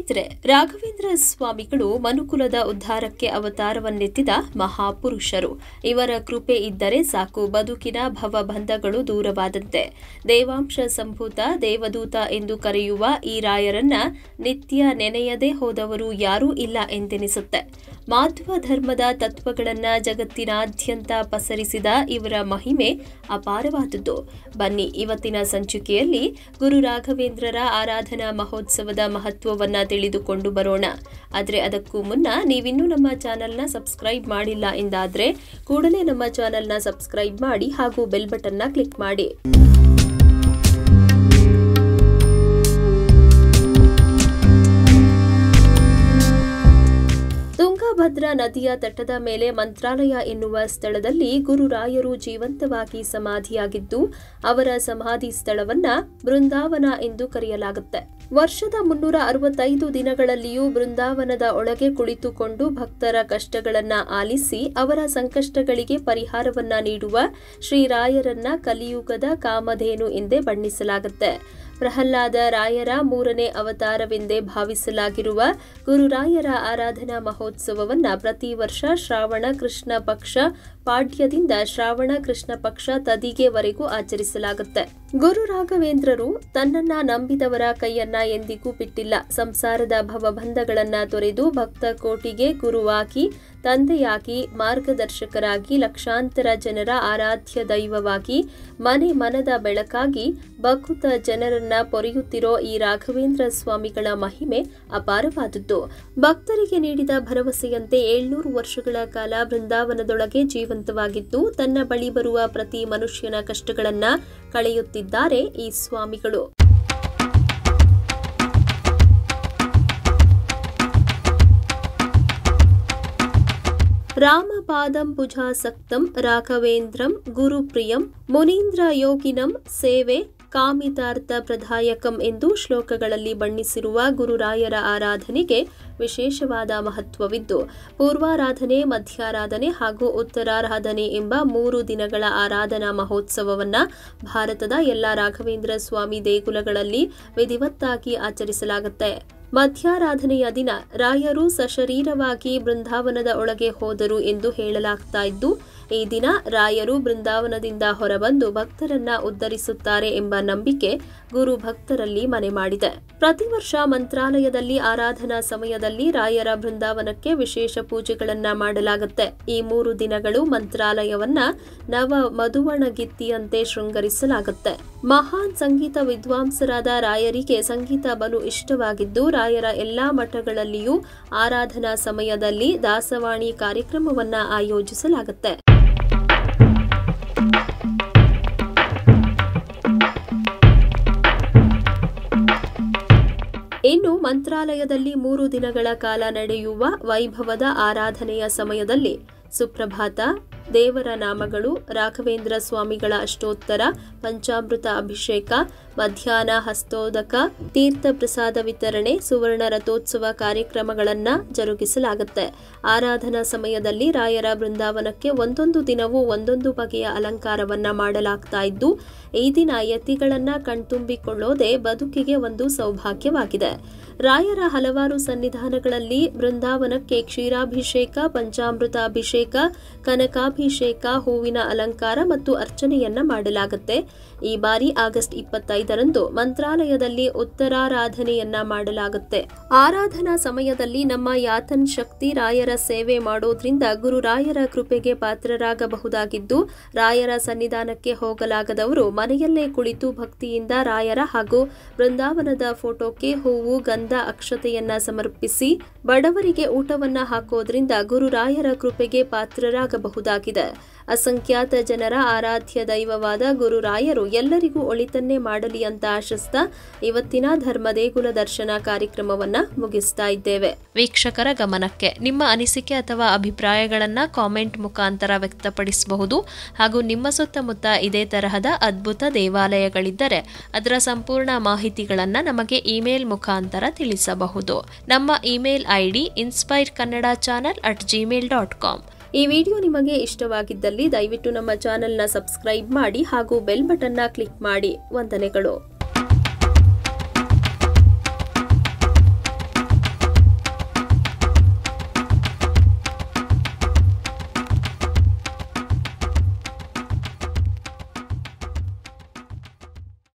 ಸ್ನೇಹಿತರೆ ರಾಘವೇಂದ್ರ ಸ್ವಾಮಿಗಳು ಮನುಕುಲದ ಉದ್ಧಾರಕ್ಕೆ ಅವತಾರವನ್ನೆತ್ತಿದ ಮಹಾಪುರುಷರು ಇವರ ಕೃಪೆ ಇದ್ದರೆ ಸಾಕು ಬದುಕಿನ ಭವಬಂಧಗಳು ದೂರವಾದಂತೆ ದೇವಾಂಶ ಸಂಭೂತ ದೇವದೂತ ಎಂದು ಕರೆಯುವ ಈ ರಾಯರನ್ನ ನಿತ್ಯ ನೆನೆಯದೇ ಹೋದವರು ಯಾರೂ ಇಲ್ಲ ಎಂದೆನಿಸುತ್ತೆ ಮಾಧ್ವ ಧರ್ಮದ ತತ್ವಗಳನ್ನ ಜಗತ್ತಿನಾದ್ಯಂತ ಪಸರಿಸಿದ ಇವರ ಮಹಿಮೆ ಅಪಾರವಾದದ್ದು ಬನ್ನಿ ಇವತ್ತಿನ ಸಂಚಿಕೆಯಲ್ಲಿ ಗುರು ರಾಘವೇಂದ್ರರ ಆರಾಧನಾ ಮಹೋತ್ಸವದ ಮಹತ್ವವನ್ನ ತಿಳಿದುಕೊಂಡು ಬರೋಣ ಆದರೆ ಅದಕ್ಕೂ ಮುನ್ನ ನೀವಿನ್ನೂ ನಮ್ಮ ಚಾನೆಲ್ನ ಸಬ್ಸ್ಕ್ರೈಬ್ ಮಾಡಿಲ್ಲ ಎಂದಾದ್ರೆ ಕೂಡಲೇ ನಮ್ಮ ಚಾನೆಲ್ನ ಸಬ್ಸ್ಕ್ರೈಬ್ ಮಾಡಿ ಹಾಗೂ ಬೆಲ್ ಬಟನ್ನ ಕ್ಲಿಕ್ ಮಾಡಿ ತುಂಗಭದ್ರಾ ನದಿಯ ತಟದ ಮೇಲೆ ಮಂತ್ರಾಲಯ ಎನ್ನುವ ಸ್ಥಳದಲ್ಲಿ ಗುರುರಾಯರು ಜೀವಂತವಾಗಿ ಸಮಾಧಿಯಾಗಿದ್ದು ಅವರ ಸಮಾಧಿ ಸ್ಥಳವನ್ನ ಬೃಂದಾವನ ಎಂದು ಕರೆಯಲಾಗುತ್ತೆ ವರ್ಷದ ಮುನ್ನೂರ ಅರವತ್ತೈದು ದಿನಗಳಲ್ಲಿಯೂ ಬೃಂದಾವನದ ಒಳಗೆ ಕುಳಿತುಕೊಂಡು ಭಕ್ತರ ಕಷ್ಟಗಳನ್ನ ಆಲಿಸಿ ಅವರ ಸಂಕಷ್ಟಗಳಿಗೆ ಪರಿಹಾರವನ್ನ ನೀಡುವ ಶ್ರೀರಾಯರನ್ನ ಕಲಿಯುಗದ ಕಾಮಧೇನು ಎಂದೇ ಬಣ್ಣಿಸಲಾಗುತ್ತೆ ಪ್ರಹ್ಲಾದ ರಾಯರ ಮೂರನೇ ಅವತಾರವೆಂದೇ ಭಾವಿಸಲಾಗಿರುವ ಗುರುರಾಯರ ಆರಾಧನಾ ಮಹೋತ್ಸವವನ್ನ ಪ್ರತಿ ವರ್ಷ ಶ್ರಾವಣ ಕೃಷ್ಣ ಪಕ್ಷ ಪಾಡ್ಯದಿಂದ ಶ್ರಾವಣ ಕೃಷ್ಣ ಪಕ್ಷ ತದಿಗೆವರೆಗೂ ಆಚರಿಸಲಾಗುತ್ತೆ ಗುರು ರಾಘವೇಂದ್ರರು ತನ್ನನ್ನ ನಂಬಿದವರ ಕೈಯನ್ನ ಎಂದಿಗೂ ಬಿಟ್ಟಿಲ್ಲ ಸಂಸಾರದ ಭವಬಂಧಗಳನ್ನ ತೊರೆದು ಭಕ್ತ ಕೋಟಿಗೆ ಗುರುವಾಗಿ ತಂದೆಯಾಗಿ ಮಾರ್ಗದರ್ಶಕರಾಗಿ ಲಕ್ಷಾಂತರ ಜನರ ಆರಾಧ್ಯ ದೈವವಾಗಿ ಮನೆ ಮನದ ಬೆಳಕಾಗಿ ಬಕುತ ಜನರನ್ನ ಪೊರೆಯುತ್ತಿರೋ ಈ ರಾಘವೇಂದ್ರ ಸ್ವಾಮಿಗಳ ಮಹಿಮೆ ಅಪಾರವಾದದ್ದು ಭಕ್ತರಿಗೆ ನೀಡಿದ ಭರವಸೆಯಂತೆ ಏಳ್ನೂರು ವರ್ಷಗಳ ಕಾಲ ಬೃಂದಾವನದೊಳಗೆ ಜೀವಂತವಾಗಿದ್ದು ತನ್ನ ಬಳಿ ಬರುವ ಪ್ರತಿ ಮನುಷ್ಯನ ಕಷ್ಟಗಳನ್ನ ಕಳೆಯುತ್ತಿದ್ದಾರೆ ಈ ಸ್ವಾಮಿಗಳು ರಾಮಪಾದಂಬುಜಾಸಕ್ತಂ ರಾಘವೇಂದ್ರಂ ಗುರುಪ್ರಿಯಂ ಮುನೀಂದ್ರ ಯೋಗಿನಂ ಸೇವೆ ಕಾಮಿತಾರ್ಥ ಪ್ರದಾಯಕಂ ಎಂದು ಶ್ಲೋಕಗಳಲ್ಲಿ ಬಣ್ಣಿಸಿರುವ ಗುರುರಾಯರ ಆರಾಧನೆಗೆ ವಿಶೇಷವಾದ ಮಹತ್ವವಿದ್ದು ಪೂರ್ವಾರಾಧನೆ ಮಧ್ಯಾರಾಧನೆ ಹಾಗೂ ಉತ್ತರಾರಾಧನೆ ಎಂಬ ಮೂರು ದಿನಗಳ ಆರಾಧನಾ ಮಹೋತ್ಸವವನ್ನ ಭಾರತದ ಎಲ್ಲ ರಾಘವೇಂದ್ರ ಸ್ವಾಮಿ ದೇಗುಲಗಳಲ್ಲಿ ವಿಧಿವತ್ತಾಗಿ ಆಚರಿಸಲಾಗುತ್ತೆ ಮಧ್ಯಾರಾಧನೆಯ ದಿನ ರಾಯರು ಸಶರೀರವಾಗಿ ಬೃಂದಾವನದ ಒಳಗೆ ಹೋದರು ಎಂದು ಹೇಳಲಾಗ್ತಾ ಇದ್ದು ಈ ದಿನ ರಾಯರು ಬೃಂದಾವನದಿಂದ ಹೊರಬಂದು ಭಕ್ತರನ್ನ ಉದ್ಧರಿಸುತ್ತಾರೆ ಎಂಬ ನಂಬಿಕೆ ಗುರು ಭಕ್ತರಲ್ಲಿ ಮನೆ ಮಾಡಿದೆ ಪ್ರತಿ ವರ್ಷ ಮಂತ್ರಾಲಯದಲ್ಲಿ ಆರಾಧನಾ ಸಮಯದಲ್ಲಿ ರಾಯರ ಬೃಂದಾವನಕ್ಕೆ ವಿಶೇಷ ಪೂಜೆಗಳನ್ನ ಮಾಡಲಾಗುತ್ತೆ ಈ ಮೂರು ದಿನಗಳು ಮಂತ್ರಾಲಯವನ್ನ ನವ ಮಧುವಣಗಿತ್ತಿಯಂತೆ ಶೃಂಗರಿಸಲಾಗುತ್ತೆ ಮಹಾನ್ ಸಂಗೀತ ವಿದ್ವಾಂಸರಾದ ರಾಯರಿಗೆ ಸಂಗೀತ ಬಲು ಇಷ್ಟವಾಗಿದ್ದು ರಾಯರ ಎಲ್ಲಾ ಮಠಗಳಲ್ಲಿಯೂ ಆರಾಧನಾ ಸಮಯದಲ್ಲಿ ದಾಸವಾಣಿ ಕಾರ್ಯಕ್ರಮವನ್ನ ಆಯೋಜಿಸಲಾಗುತ್ತೆ ಇನ್ನು ಮಂತ್ರಾಲಯದಲ್ಲಿ ಮೂರು ದಿನಗಳ ಕಾಲ ನಡೆಯುವ ವೈಭವದ ಆರಾಧನೆಯ ಸಮಯದಲ್ಲಿ ಸುಪ್ರಭಾತ ದೇವರ ನಾಮಗಳು ರಾಘವೇಂದ್ರ ಸ್ವಾಮಿಗಳ ಅಷ್ಟೋತ್ತರ ಪಂಚಾಮೃತ ಅಭಿಷೇಕ ಮಧ್ಯಾಹ್ನ ಹಸ್ತೋದಕ ತೀರ್ಥ ಪ್ರಸಾದ ವಿತರಣೆ ಸುವರ್ಣ ರಥೋತ್ಸವ ಕಾರ್ಯಕ್ರಮಗಳನ್ನ ಜರುಗಿಸಲಾಗುತ್ತೆ ಆರಾಧನಾ ಸಮಯದಲ್ಲಿ ರಾಯರ ಬೃಂದಾವನಕ್ಕೆ ಒಂದೊಂದು ದಿನವೂ ಒಂದೊಂದು ಬಗೆಯ ಅಲಂಕಾರವನ್ನ ಮಾಡಲಾಗ್ತಾ ಇದ್ದು ಈ ದಿನ ಯತಿಗಳನ್ನ ಕಣ್ತುಂಬಿಕೊಳ್ಳೋದೇ ಬದುಕಿಗೆ ಒಂದು ಸೌಭಾಗ್ಯವಾಗಿದೆ ರಾಯರ ಹಲವಾರು ಸನ್ನಿಧಾನಗಳಲ್ಲಿ ಬೃಂದಾವನಕ್ಕೆ ಕ್ಷೀರಾಭಿಷೇಕ ಪಂಚಾಮೃತ ಅಭಿಷೇಕ ಕನಕಾಭಿಷೇಕ ಹೂವಿನ ಅಲಂಕಾರ ಮತ್ತು ಅರ್ಚನೆಯನ್ನ ಮಾಡಲಾಗುತ್ತೆ ಈ ಬಾರಿ ಆಗಸ್ಟ್ ಇಪ್ಪತ್ತೈದರಂದು ಮಂತ್ರಾಲಯದಲ್ಲಿ ಉತ್ತರಾರಾಧನೆಯನ್ನ ಮಾಡಲಾಗುತ್ತೆ ಆರಾಧನಾ ಸಮಯದಲ್ಲಿ ನಮ್ಮ ಯಾತನ್ ಶಕ್ತಿ ರಾಯರ ಸೇವೆ ಮಾಡೋದ್ರಿಂದ ಗುರು ರಾಯರ ಕೃಪೆಗೆ ಪಾತ್ರರಾಗಬಹುದಾಗಿದ್ದು ರಾಯರ ಸನ್ನಿಧಾನಕ್ಕೆ ಹೋಗಲಾಗದವರು ಮನೆಯಲ್ಲೇ ಕುಳಿತು ಭಕ್ತಿಯಿಂದ ರಾಯರ ಹಾಗೂ ಬೃಂದಾವನದ ಫೋಟೋಕ್ಕೆ ಹೂವು ಗಂಧ ಅಕ್ಷತೆಯನ್ನ ಸಮರ್ಪಿಸಿ ಬಡವರಿಗೆ ಊಟವನ್ನ ಹಾಕೋದ್ರಿಂದ ಗುರುರಾಯರ ಕೃಪೆಗೆ ಪಾತ್ರರಾಗಬಹುದಾಗಿದೆ ಅಸಂಖ್ಯಾತ ಜನರ ಆರಾಧ್ಯ ದೈವವಾದ ಗುರುರಾಯರು ಎಲ್ಲರಿಗೂ ಒಳಿತನ್ನೇ ಮಾಡಲಿ ಅಂತ ಆಶಿಸ್ತಾ ಇವತ್ತಿನ ಧರ್ಮ ದೇಗುಲ ದರ್ಶನ ಕಾರ್ಯಕ್ರಮವನ್ನ ಮುಗಿಸ್ತಾ ಇದ್ದೇವೆ ವೀಕ್ಷಕರ ಗಮನಕ್ಕೆ ನಿಮ್ಮ ಅನಿಸಿಕೆ ಅಥವಾ ಅಭಿಪ್ರಾಯಗಳನ್ನ ಕಾಮೆಂಟ್ ಮುಖಾಂತರ ವ್ಯಕ್ತಪಡಿಸಬಹುದು ಹಾಗೂ ನಿಮ್ಮ ಸುತ್ತಮುತ್ತ ಇದೇ ತರಹದ ಅದ್ಭುತ ದೇವಾಲಯಗಳಿದ್ದರೆ ಅದರ ಸಂಪೂರ್ಣ ಮಾಹಿತಿಗಳನ್ನ ನಮಗೆ ಇಮೇಲ್ ಮುಖಾಂತರ ತಿಳಿಸಬಹುದು ನಮ್ಮ email ID inspire Kannada channel at Gmail dot com ಈ ವಿಡಿಯೋ ನಿಮಗೆ ಇಷ್ಟವಾಗಿದ್ದಲ್ಲಿ ದಯವಿಟ್ಟು ನಮ್ಮ ಚಾನೆಲ್ನ ಸಬ್ಸ್ಕ್ರೈಬ್ ಮಾಡಿ ಹಾಗೂ ಬೆಲ್ ಬಟನ್ನ ಕ್ಲಿಕ್ ಮಾಡಿ ವಂದನೆಗಳು